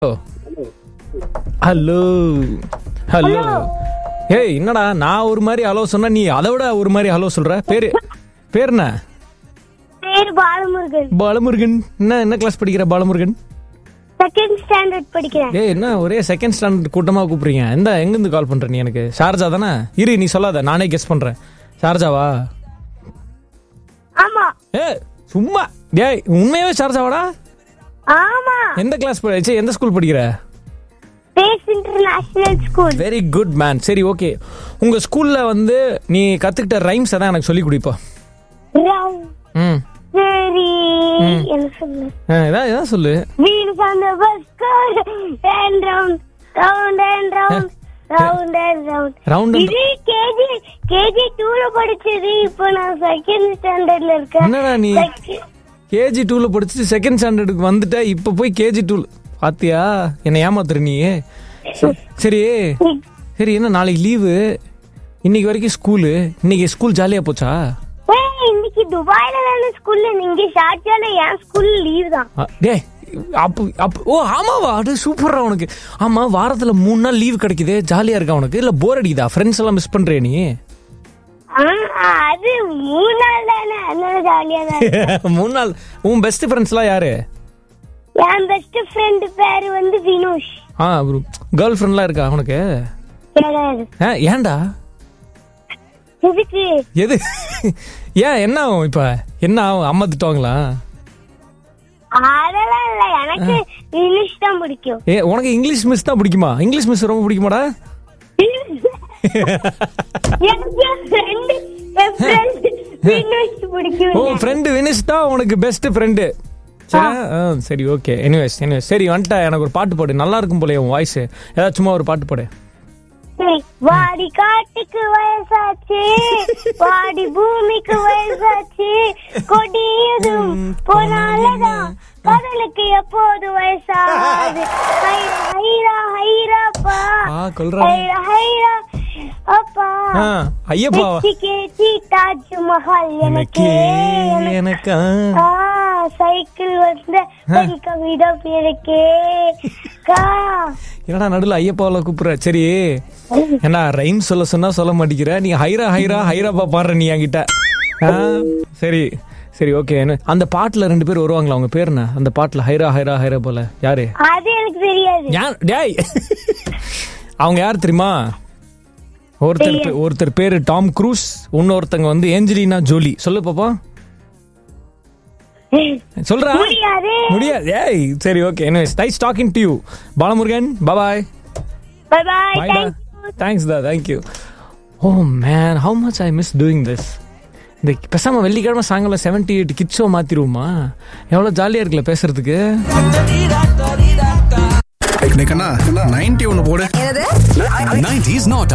hello hello ஏய் என்னடா நான் ஒரு மாதிரி ஹலோ சொன்னா நீ அதை விட ஒரு மாதிரி ஹலோ சொல்ற பேரு பேர் என்ன பேர் பாலமுருகன் பாலமுருகன் என்ன என்ன கிளாஸ் படிக்கிற பாலமுருகன் செகண்ட் ஸ்டாண்டர்ட் படிக்கிறேன் ஏய் என்ன ஒரே செகண்ட் ஸ்டாண்டர்ட் கூட்டமா கூப்பிடுறீங்க எந்த எங்கிருந்து கால் பண்ற நீ எனக்கு ஷார்ஜா தானே இரு நீ சொல்லாத நானே கெஸ் பண்றேன் ஷார்ஜாவா ஆமா ஏ சும்மா டேய் உண்மையாவே ஷார்ஜாவாடா ஆமா எந்த கிளாஸ் படி எந்த ஸ்கூல் படிக்கிற Pace international school very good man சரி ஓகே உங்க ஸ்கூல்ல வந்து நீ கத்துக்கிட்ட ரைம்ஸ் தான் எனக்கு சொல்லி கொடுப்பா ம் சரி என்ன சொல்லு ஆ, இதான் இதான் சொல்லு wheels on the bus and round round and round round and round round இது கேஜி கேஜி டூல படிச்சது இப்போ நான் செகண்ட் ஸ்டாண்டர்ட்ல இருக்கேன் என்னடா நீ கேஜி டூல படிச்சுட்டு செகண்ட் ஸ்டாண்டர்டுக்கு வந்துட்ட இப்ப போய் கேஜி டூ பாத்தியா என்னை ஏமாத்துற நீ சரி, சரி சரி என்ன நாளைக்கு லீவு இன்னைக்கு வரைக்கும் ஸ்கூலு இன்னைக்கு ஸ்கூல் ஜாலியா போச்சா ஏய், இன்னைக்கு துபாயில தானே ஸ்கூல்ல நீங்க ஷார்ஜால என் ஸ்கூல் லீவ் தான் அ, டேய் அப்போ அப்போ ஓ ஆமாவா அது சூப்பரா உனக்கு ஆமா வாரத்துல மூணு நாள் லீவ் கிடைக்குது ஜாலியா இருக்கா உனக்கு இல்ல போர் அடிக்குதா ஃப்ரெண்ட்ஸ் எல்லாம் மிஸ் பண்றியா நீ ஆ, அது மூணு நாள் தானே அதனால ஜாலியா தான் மூணு நாள் உன் பெஸ்ட் ஃப்ரெண்ட்ஸ்லாம் யாரு என் பெஸ்ட் ஃப்ரெண்ட் பேரு வந்து வினோஷ் ஆ கேர்ள் ஃப்ரெண்ட்லாம் இருக்கா உனக்கு கிடையாது ஆ, ஏன்டா எதுக்கு எது ஏன் என்ன ஆகும் இப்ப என்ன ஆகும் அம்மா திட்டுவாங்களா அதெல்லாம் இல்ல எனக்கு வினோஷ் தான் பிடிக்கும் ஏ உனக்கு இங்கிலீஷ் மிஸ் தான் பிடிக்குமா இங்கிலீஷ் மிஸ் ரொம்ப பிடிக்குமாடா எனக்கு என் ஃப்ரெண்ட் என் ஃப்ரெண்ட் வினோஷ் பிடிக்கும் ஓ ஃப்ரெண்டு வினிஷ் தான் உனக்கு பெஸ்ட் ஃப்ரெண்டு சரி ஓகே எனிவேஸ் எனிவேஸ் சரி வந்துட்டா எனக்கு ஒரு பாட்டு போடு நல்லா இருக்கும் போல உன் வாய்ஸ் ஏதாவது சும்மா ஒரு பாட்டு போடு சரி, வாடி காட்டுக்கு வயசாச்சு வாடி பூமிக்கு வயசாச்சு கொடியதும் போனாலதான் கடலுக்கு எப்போது வயசாது ஹைரா ஹைரா ஹைராப்பா ஆ கொல்றா ஹைரா ஹைரா அப்பா ஆ ஐயப்பா கேச்சி கேச்சி தாஜ்மஹால் எனக்கு எனக்கே எனக்கா ஆ சைக்கிள் வந்த பெண் கவிதம் எனக்கே கா என்னடா நடுவில் ஐயப்பாவில் கூப்பிடுற சரி என்ன ரைம் சொல்ல சொன்னா சொல்ல மாட்டேங்கிற நீ ஹைரா ஹைரா ஹைராப்பா பாடுற நீ என்கிட்ட ஆ, சரி சரி ஓகே என்ன அந்த பாட்டுல ரெண்டு பேர் வருவாங்களா அவங்க பேர் என்ன அந்த பாட்டுல ஹைரா ஹைரா ஹைரா போல யாரு அது எனக்கு தெரியாது யார் டேய் அவங்க யார் தெரியுமா ஒருத்தர் பே- ஒருத்தர் பேரு டாம் க்ரூஸ் இன்னொருத்தங்க வந்து ஏஞ்சலினா ஜோலி சொல்லு பாப்பா சொல்றா முடியாது முடியாது ஏய் சரி ஓகே என்ன nice talking to you Balamurugan bye bye bye பாய்டா தேங்க் தேங்க்ஸ் தா thank you oh man how much I miss doing this இந்த பேசாம வெள்ளிக்கிழமை சாயங்காலம் செவன்டி எயிட் கிட்ஸோ மாத்திருவோமா எவ்வளோ ஜாலியா இருக்குல்ல பேசுறதுக்கு டேய் கண்ணா 90 ஒன்று போடு என்னது 90s not